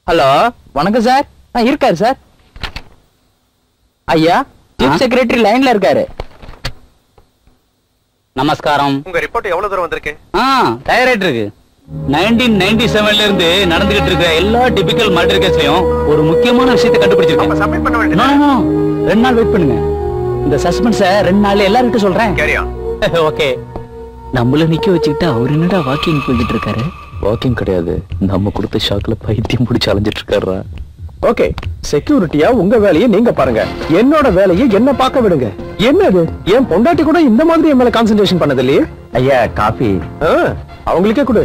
Hello வணக்கம் sir ஆ இருக்காரு sir ஐயா சீஃப் செக்ரட்டரி லைன்ல இருக்காரு நமஸ்காரம் உங்க ரிப்போர்ட் எவ்வளவு தூரம் வந்திருக்கு ஆ தயாராயிட்டு இருக்கு நைன்டீன் நைன்டி செவன்ல இருந்து நடந்துகிட்டு இருக்கிற எல்லா டிபிக்கல் மர்டர் கேஸ்லயும் ஒரு முக்கியமான விஷயத்தை அப்ப கண்டுபிடிச்சிருக்கேன் சப்மிட் பண்ண No, வேண்டியது no, no. ரெண்டு நாள் வெயிட் பண்ணுங்க இந்த சஸ்பென்ஸ ரெண்டு நாள்ல எல்லார்கிட்ட சொல்றேன் கேரி ஆன் ஓகே நம்மள நிக்க வச்சுக்கிட்டு அவர் என்னடா வாக்கிங் போய்கிட்டு இருக்காரு வாக்கிங் கிடையாது நம்ம கொடுத்த ஷாக்ல பைத்தியம் பிடிச்சு அலைஞ்சிட்டு இருக்காரா ஓகே செக்யூரிட்டியா உங்க வேலையை நீங்க பாருங்க என்னோட வேலையை என்ன பார்க்க விடுங்க என்னது என் பொண்டாட்டி கூட இந்த மாதிரி என் மேல கான்சென்ட்ரேஷன் பண்ணது இல்லையே ஐயா காபி ஆ, அவங்களுக்கே கொடு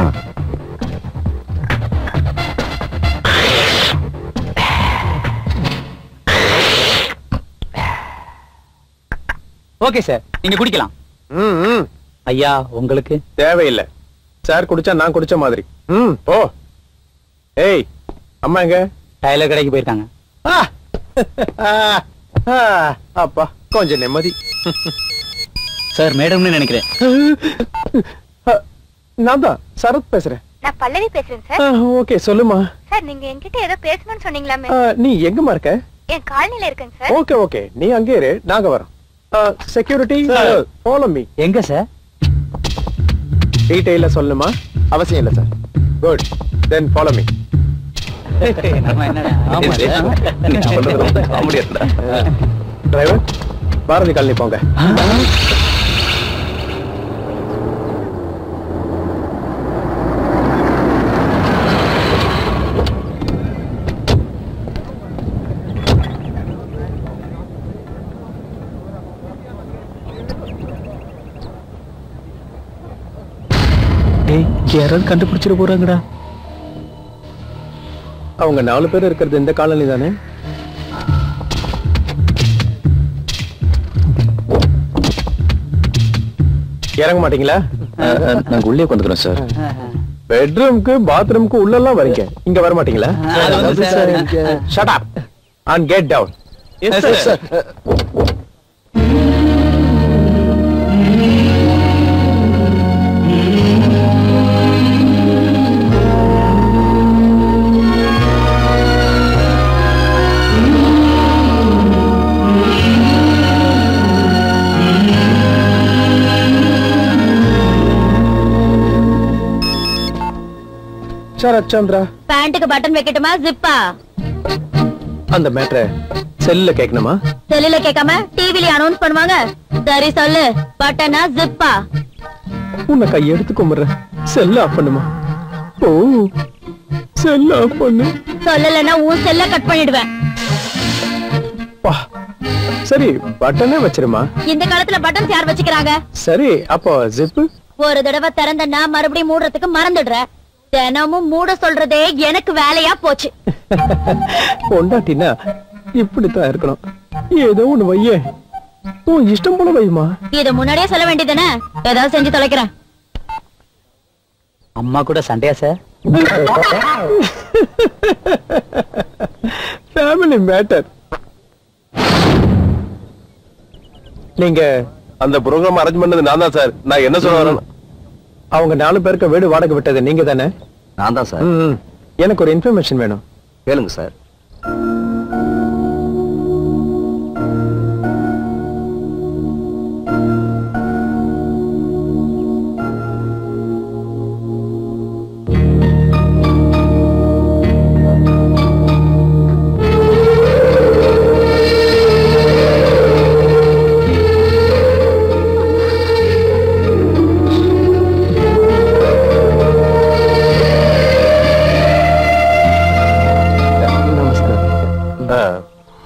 ஓகே சார் நீங்க குடிக்கலாம் ம், ம், ஐயா உங்களுக்கு தேவையில்லை சார் குடிச்சா நான் குடிச்ச மாதிரி ம் ஓ ஏய் அம்மா எங்க டைலர் கடைக்கு போயிருக்காங்க ஆ, ஆ, ஆ, அப்பா கொஞ்சம் நிம்மதி சார் மேடம்னு நினைக்கிறேன் ஆ, நான் தான் சரத் பேசுறேன் நான் பல்லவி பேசுறேன் சார் ஆ, ஓகே சொல்லுமா சார் நீங்க என்கிட்ட ஏதோ பேசணும்னு சொன்னீங்களாமே ஆ, நீ எங்கம்மா இருக்க என் காலனில இருக்கேங்க சார் ஓகே ஓகே நீ அங்கே இரு நாங்க வரோம் செக்யூரிட்டி ஃபாலோ மீ எங்க சார் டீடைல சொல்லுமா அவசியம் இல்ல sir good then follow me நம்ம என்னடா ஆமா நீ சொல்றது ரொம்ப காமெடியா இருந்தா டிரைவர் பாரதி காலனி போங்க டேய் யாராவது கண்டுபிடிச்சிட போறாங்கடா அவங்க நாலு பேர் இருக்கிறது இந்த காலனி தானே இறங்க மாட்டீங்களா நாங்க உள்ளே உட்காந்துக்கிறோம் சார் பெட்ரூம்க்கு பாத்ரூம்க்கு உள்ளெல்லாம் வரீங்க இங்க வர மாட்டீங்களா அது வந்து sir shut up and get down Yes, sir. Sarath Chandra பேண்ட்டுக்கு பட்டன் வைக்கட்டுமா ஜிப்பா அந்த மேட்ரை செல்ல கேட்கணுமா செல்லுல கேட்காம டிவில அனௌன்ஸ் பண்ணுவாங்க சரி சொல்லு பட்டனா ஜிப்பா உன்னை கையெடுத்து கும்பிடுறேன் செல்ல ஆஃப் பண்ணுமா ஓ செல்ல ஆஃப் பண்ணு சொல்லலைன்னா உன் செல்ல கட் பண்ணிடுவேன் வா சரி பட்டனே வச்சிருமா இந்த காலத்துல பட்டன்ஸ் யார் வச்சுக்கிறாங்க சரி அப்போ ஜிப்பு ஒரு தடவை திறந்தனா மறுபடியும் மூடுறதுக்கு மறந்துடுற தினமும் மூட சொல்றதே எனக்கு வேலையா போச்சு பொண்டாட்டினா இப்படித்தான் இருக்கணும் ஏதோ ஒண்ணு வையே உன் இஷ்டம் போல வைமா இத முன்னாடியே சொல்ல வேண்டியதுதானே ஏதாவது செஞ்சு தொலைக்கிறேன் அம்மா கூட சண்டையா சார் ஃபேமிலி மேட்டர் நீங்க அந்த ப்ரோக்ராம் அரேஞ்ச் பண்ணது நான் தான் சார் நான் என்ன சொல்ல வரேன் அவங்க நாலு பேருக்கு வீடு வாடகை விட்டது நீங்க தானே நான் தான் சார் ம், ம். எனக்கு ஒரு இன்ஃபர்மேஷன் வேணும் கேளுங்க சார் நமஸ்காரம்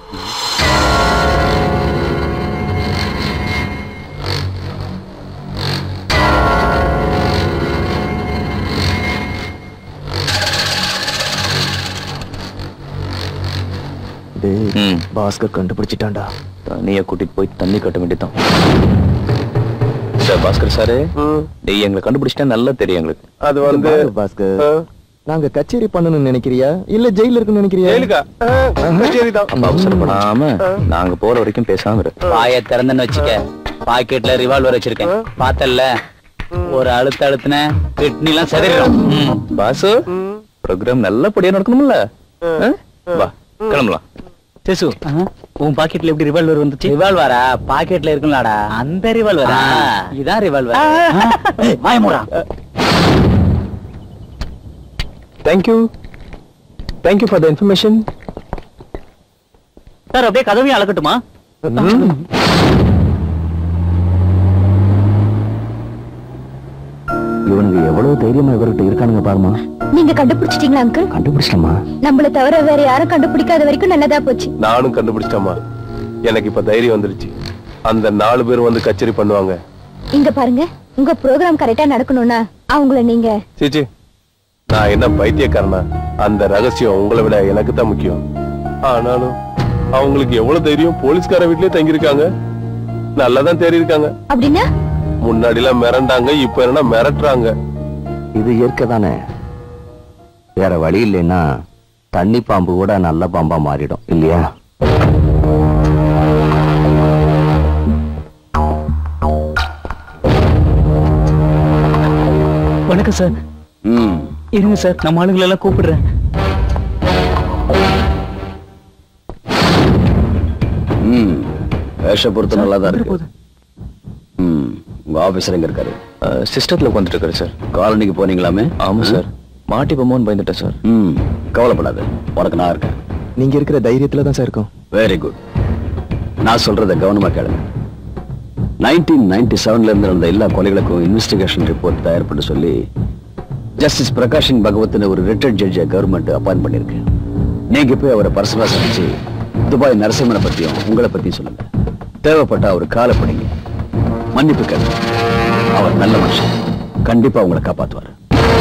ம் பாஸ்கர் கண்டுபிடிச்சிட்டான்டா தண்ணிய கூட்டிட்டு போய் தண்ணி கட்ட வேண்டியதான் சார் பாஸ்கர் சாரு டேய் எங்களை கண்டுபிடிச்சிட்டா நல்லா தெரியும் எங்களுக்கு அது வந்து பாஸ்கர் நாங்க கச்சேரி பண்ணணும்னு நினைக்கிறியா இல்ல ஜெயில இருக்குன்னு நினைக்கிறியா ஜெயிலுக்கா சரிதான் நம்ம அவசரப்படாம நாங்க போற வரைக்கும் பேசாம இரு வாய திறந்தன்னு வச்சுக்க பாக்கெட்ல ரிவால்வர் வச்சிருக்கேன் பார்த்தல்ல ஒரு அழுத்த அழுத்தின கிட்னி எல்லாம் செதறிடும் ம். பாசு ப்ரோக்ராம் நல்லபடியா நடக்கணும்ல ஆ? வா கிளம்பலாம் சேசு உன் பாக்கெட்ல எப்படி ரிவால்வர் வந்துச்சு ரிவால்வரா பாக்கெட்ல இருக்கும்லடா அந்த ரிவால்வரா இதான் ரிவால்வர் வாய மூடா thank you thank you for the information sir அப்படியே கதவையும் அளக்கட்டுமா இவனுங்க எவ்வளவு தைரியமா இவர்கிட்ட இருக்கானுங்க பாருமா நீங்க கண்டுபிடிச்சிட்டீங்களா அங்கிள் கண்டுபிடிச்சிட்டமா நம்மள தவிர வேற யாரும் கண்டுபிடிக்காத வரைக்கும் நல்லதா போச்சு நானும் கண்டுபிடிச்சிட்டேம்மா எனக்கு இப்ப தைரியம் வந்துருச்சு அந்த நாலு பேர் வந்து கச்சேரி பண்ணுவாங்க இங்க பாருங்க உங்க ப்ரோக்ராம் கரெக்டா நடக்கணும்னா அவங்கள நீங்க சீச்சி நான் என்ன பைத்தியக்காரனா அந்த ரகசியம் உங்களை விட எனக்கு தான் முக்கியம் ஆனாலும் அவங்களுக்கு எவ்வளவு தைரியம் போலீஸ்கார வீட்லயே தங்கியிருக்காங்க நல்லாதான் தேறி இருக்காங்க அப்படின்னா முன்னாடி எல்லாம் மிரண்டாங்க இப்ப என்ன மிரட்டுறாங்க இது இயற்கை தானே வேற வழி இல்லைன்னா தண்ணி பாம்பு கூட நல்ல பாம்பா மாறிடும் இல்லையா வணக்கம் சார் ம் இருங்க சார் நம்ம ஆளுங்களை எல்லாம் கூப்பிடுறேன் ம் வேஷ பொறுத்து நல்லா தான் இருக்கு ம் உங்க ஆபீசர் எங்க இருக்காரு சிஸ்டத்துல உட்காந்துட்டு இருக்காரு சார் காலனிக்கு போனீங்களாமே ஆமா சார் மாட்டி போமோன்னு பயந்துட்டேன் சார் ம் கவலைப்படாத உனக்கு நான் இருக்கேன் நீங்க இருக்கிற தைரியத்துல தான் சார் இருக்கும் வெரி குட் நான் சொல்றத கவனமா கேளுங்க நைன்டீன் நைன்டி செவன்ல இருந்து நடந்த எல்லா கொலைகளுக்கும் இன்வெஸ்டிகேஷன் ரிப்போர்ட் தயார் பண்ண சொல்லி ஜஸ்டிஸ் பிரகாஷிங் பகவத்னு ஒரு ரிட்டையர்ட் ஜட்ஜை கவர்மெண்ட் அப்பாயிண்ட் பண்ணிருக்கு நீங்க போய் அவரை பர்சனலா சந்திச்சு துபாய் நரசிம்மனை பத்தியும் உங்களை பத்தியும் சொல்லுங்க தேவைப்பட்டா அவர் காலை பிடிங்க மன்னிப்பு கேளுங்க அவர் நல்ல மனுஷன் கண்டிப்பா உங்களை காப்பாத்துவார்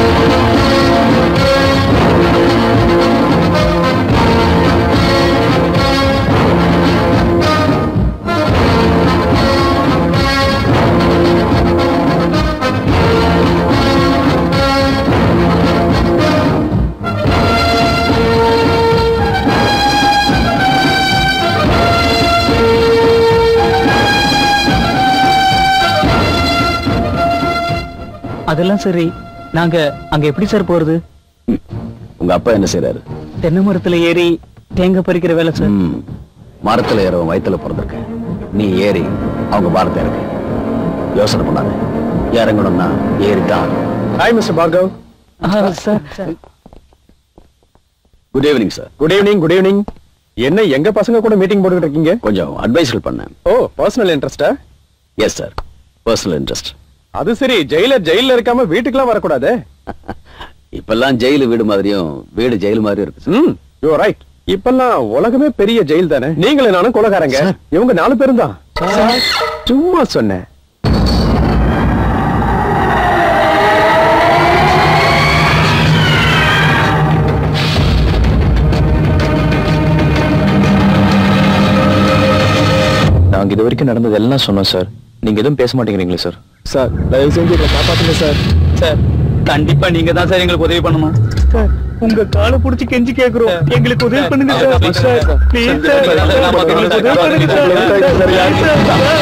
அதெல்லாம் சரி நாங்க அங்க எப்படி சார் போறது ம். உங்க அப்பா என்ன செய்றாரு தென்னை மரத்துல ஏறி தேங்காய் பறிக்கிற வேலை சார் ம். மரத்துல ஏறவன் வயித்துல பிறந்திருக்க நீ ஏறி அவங்க பாரத்தை இறக்கு யோசனை பண்ணாத இறங்கணும்னா ஏறிதான் ஹாய் மிஸ்டர் பார்கவ் ஆ, sir good evening sir good evening good evening என்ன எங்க பசங்க கூட மீட்டிங் போட்டுக்கிட்டு இருக்கீங்க கொஞ்சம் அட்வைஸ்கள் பண்ணேன் ஓ பர்சனல் இன்ட்ரெஸ்டா எஸ் சார் பர்சனல் இன்ட்ரெஸ்ட் அது சரி ஜெயிலர் ஜெயில இருக்காம வீட்டுக்குலாம் வரக்கூடாது இப்பெல்லாம் ஜெயிலு வீடு மாதிரியும் வீடு ஜெயில் மாதிரியும் இருக்கு சார். ம் யூ ரைட் இப்பெல்லாம் உலகமே பெரிய ஜெயில் தானே நீங்களும் நானும் கொலகாரங்க இவங்க நாலு பேரும் தான் சும்மா சொன்னேன் நாங்க இது வரைக்கும் நடந்தது எல்லாம் சொன்னோம் சார் நீங்க எதுவும் பேச மாட்டேங்கிறீங்களே சார் சார் தயவு செஞ்சு இதை காப்பாத்துங்க சார் சார் கண்டிப்பா நீங்க தான் சார் எங்களுக்கு உதவி பண்ணணும் சார் உங்க காலை புடிச்சு கெஞ்சி கேக்குறோம் எங்களுக்கு உதவி பண்ணுங்க சார் சார் ப்ளீஸ் சார் எங்களுக்கு உதவி பண்ணுங்க சார்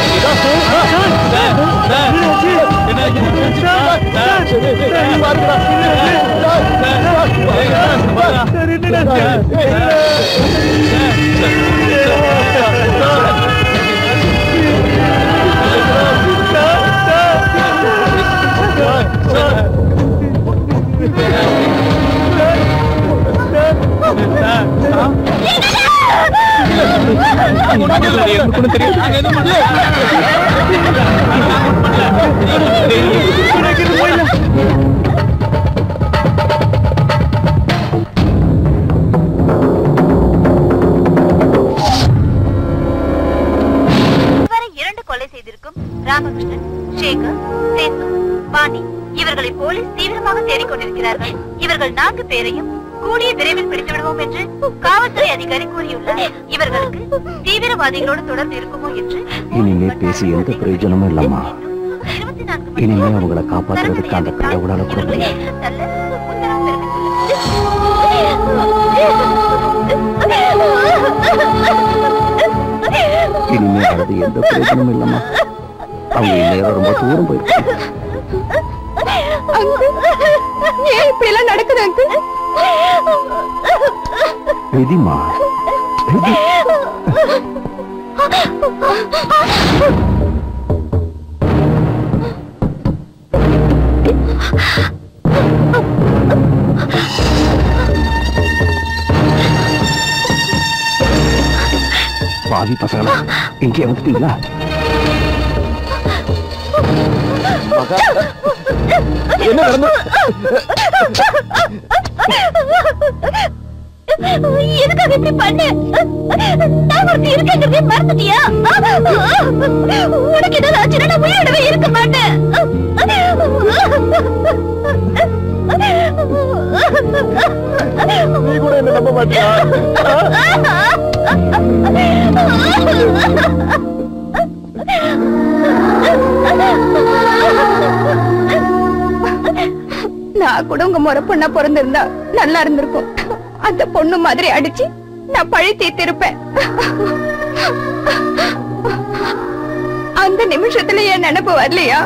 இதுவரை இரண்டு கொலை செய்திருக்கும் ராமகிருஷ்ணன் சேகர் சேது பாண்டி இவர்களை போலீஸ் தீவிரமாக தேடிக் கொண்டிருக்கிறார்கள் இவர்கள் நான்கு பேரையும் கூடிய விரைவில் பிடித்து விடுவோம் என்று காவல்துறை அதிகாரி கூறியுள்ளார் இவர்களுக்கு தீவிரவாதிகளோடு தொடர்பு இருக்குமோ என்று இனிமே பேசி எந்த பிரயோஜனமும் இல்லம்மா இருபத்தி நான்கு இனிமே அவங்கள காப்பாத்துறதுக்கு அந்த கடவுளால கூட முடியாது இனிமே அது எந்த பிரயோஜனமும் இல்லம்மா அவங்க இந்நேரம் ரொம்ப தூரம் போயிருக்கு ஏன் இப்படி எல்லாம் நடக்குது அங்கு விதிமா பாவி பசங்களா இங்கே வந்துட்டீங்களா என்ன நடந்து எதுக்காக இப்படி பண்ண நான் ஒருத்தி இருக்கேங்கிறதே மறந்துட்டியா உனக்கு ஏதாவது ஆச்சுன்னா நான் உயிரோடவே இருக்க மாட்டேன் நீ கூட என்ன நம்ப மாட்டியா நான் கூட உங்க முறை பொண்ணா பிறந்திருந்தா நல்லா இருந்திருக்கும் அந்த பொண்ணு மாதிரி அடிச்சு நான் பழி தீர்த்திருப்பேன் அந்த நிமிஷத்துல என் நினைப்பு வரலையா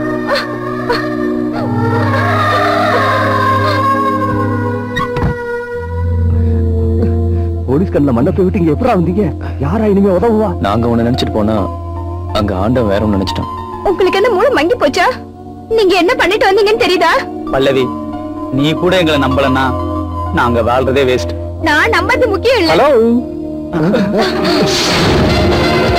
போலீஸ் கண்ணில் மண்ணை போய் விட்டு இங்க எப்படா வந்தீங்க யாரா இனிமே உதவுவா நாங்க ஒண்ணு நினைச்சிட்டு போனா அங்க ஆண்டவன் வேற ஒண்ணு நினைச்சிட்டான் உங்களுக்கு என்ன மூளை மங்கி போச்சா நீங்க என்ன பண்ணிட்டு வந்தீங்கன்னு தெரியுதா பல்லவி நீ கூட எங்களை நம்பலன்னா நாங்க வாழ்றதே வேஸ்ட் நான் நம்பது முக்கியம் இல்ல ஹலோ